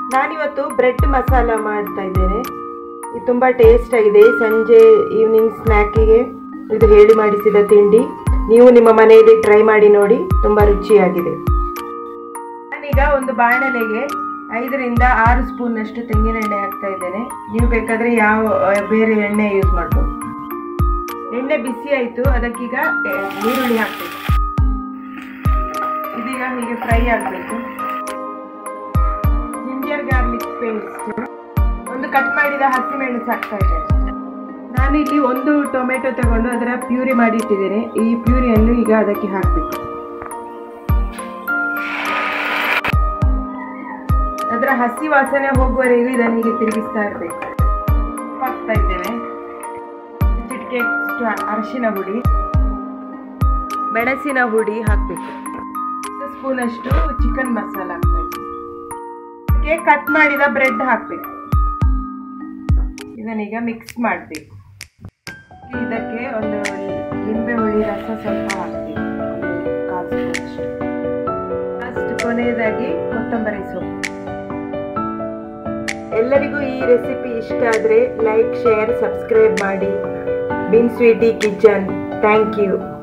ನಾನಿವತ್ತು ಬ್ರೆಡ್ ಮಸಾಲ ಮಾಡ್ತಾ ಇದ್ದೇನೆ ಇದು ತುಂಬ ಟೇಸ್ಟ್ ಆಗಿದೆ ಸಂಜೆ ಈವ್ನಿಂಗ್ ಸ್ನ್ಯಾಕಿಗೆ ಇದು ಹೇಳಿ ಮಾಡಿಸಿದ ತಿಂಡಿ ನೀವು ನಿಮ್ಮ ಮನೆಯಲ್ಲಿ ಟ್ರೈ ಮಾಡಿ ನೋಡಿ ತುಂಬ ರುಚಿಯಾಗಿದೆ ನಾನೀಗ ಒಂದು ಬಾಣಲೆಗೆ ಐದರಿಂದ ಆರು ಸ್ಪೂನ್ನಷ್ಟು ತೆಂಗಿನೆಣ್ಣೆ ಹಾಕ್ತಾ ಇದ್ದೇನೆ ನೀವು ಬೇಕಾದರೆ ಯಾವ ಆ, ಬೇರೆ ಎಣ್ಣೆ ಯೂಸ್ ಮಾಡ್ಬೋದು ಎಣ್ಣೆ ಬಿಸಿ ಆಯಿತು ಅದಕ್ಕೀಗ ಆ, ಈರುಳ್ಳಿ ಹಾಕಬೇಕು ಇದೀಗ ಹೀಗೆ ಫ್ರೈ ಆಗಬೇಕು ಜಿಂಜರ್ ಗಾರ್ಲಿಕ್ ಪೇಸ್ಟ್ ಒಂದು ಕಟ್ ಮಾಡಿದ ಹಸಿಮೆಣಸು ಹಾಕ್ತಾ ಇದ್ದೇನೆ ನಾನು ಇಲ್ಲಿ ಒಂದು ಟೊಮೆಟೊ ತಗೊಂಡು ಅದರ ಪ್ಯೂರಿ ಮಾಡಿ ಇಟ್ಟಿದ್ದೇನೆ ಈ ಪ್ಯೂರಿಯನ್ನು ಈಗ ಅದಕ್ಕೆ ಹಾಕಬೇಕು ಅದರ ಹಸಿ ವಾಸನೆ ಹೋಗುವವರೆಗೂ ಇದನ್ನು ಹೀಗೆ ತಿರುಗಿಸ್ತಾ ಇರಬೇಕು ಹಾಕ್ತಾ ಇದ್ದೇನೆ ಚಿಟಿಕೆ ಅರಿಶಿನ ಹುಡಿ ಮೆಣಸಿನ ಹುಡಿ ಹಾಕಬೇಕು ಒಂದು ಸ್ಪೂನ್ ಅಷ್ಟು ಚಿಕನ್ ಮಸಾಲ ಹಾಕ್ತಾ ಇದ್ದೀನಿ ಅದಕ್ಕೆ ಕಟ್ ಮಾಡಿದ ಬ್ರೆಡ್ ಹಾಕಬೇಕು ಇದನ್ನೀಗ ಮಿಕ್ಸ್ ಮಾಡಬೇಕು ಇದಕ್ಕೆ ಒಂದು ಲಿಂಬೆ ಹುಳಿ ರಸ ಸ್ವಲ್ಪ ಹಾಕ್ಬೇಕು ಕಾಲು ಸ್ಪೂನ್ ಅಷ್ಟು ಲಾಸ್ಟ್ ಕೊನೆಯದಾಗಿ ಕೊತ್ತಂಬರಿ ಸೊಪ್ಪು ಎಲ್ಲರಿಗೂ ಈ ರೆಸಿಪಿ ಇಷ್ಟ ಆದರೆ ಲೈಕ್ ಶೇರ್ ಸಬ್ಸ್ಕ್ರೈಬ್ ಮಾಡಿ ಬಿನ್ ಸ್ವೀಟಿ ಕಿಚನ್ ಥ್ಯಾಂಕ್ ಯು